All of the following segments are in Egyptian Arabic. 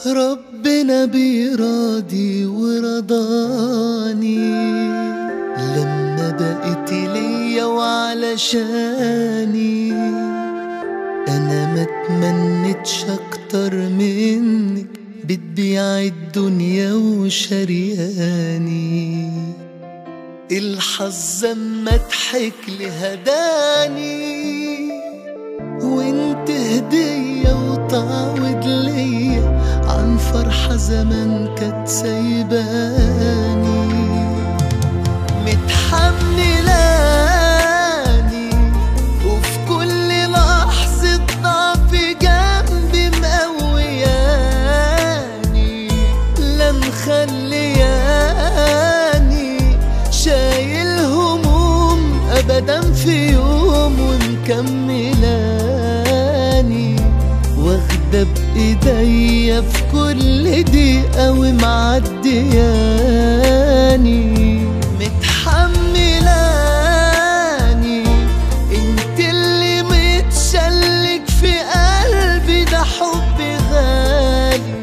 ربنا بيراضي ورضاني لما بقيت ليا وعلشاني انا ما تمنتش اكتر منك بتبيع الدنيا وشرياني الحظ اما ضحك لي هداني وانت هدية وتعود ليا عن فرحة زمان كانت سايباني متحملاني وفي كل لحظة ضعف جنبي مقوياني لا مخلياني شايل هموم ابدا في يوم ومكملاني واخدة بايديا في كل دقيقة ومعدياني متحملاني انت اللي متشلك في قلبي ده حب غالي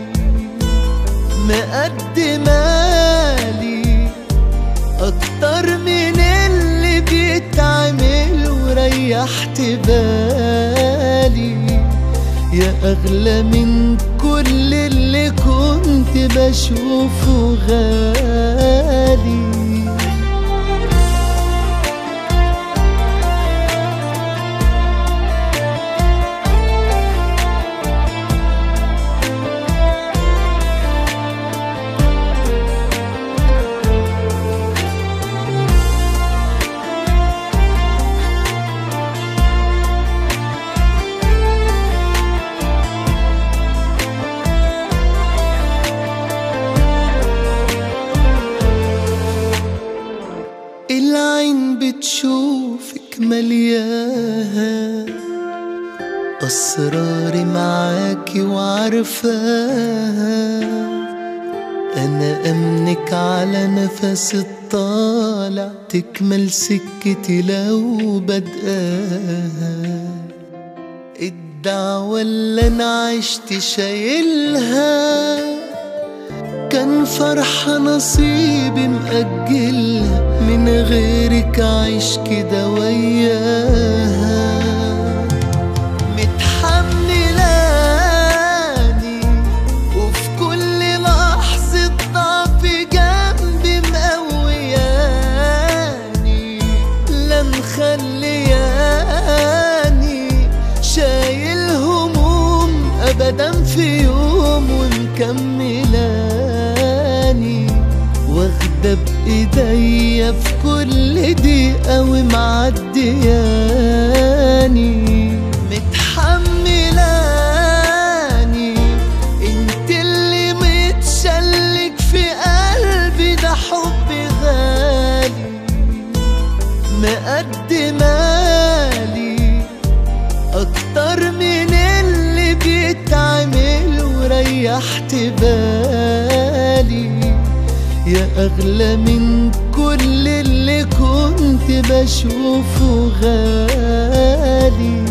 مقدمالي اكتر من اللي بيتعمل وريحت بالي يا اغلى من كل اللي كنت بشوفه غالي العين بتشوفك ملياها أسراري معاكي وعارفاها أنا أمنك على نفس الطالع تكمل سكتي لو بدقاها الدعوة اللي أنا عشت شايلها كان فرحة نصيبي مأجلها من غيرك عايش كده وياها متحملاني وفي كل لحظة ضعف جنبي مقوياني لا مخلياني شايل هموم ابدا في يوم ومكملاني واخدة بايديا في كل دقيقة ومعدياني متحملاني انت اللي متشلك في قلبي ده حب غالي مقدمالي اكتر من اللي بيتعمل وريحت بالي يا اغلى من كل اللي كنت بشوفه غالي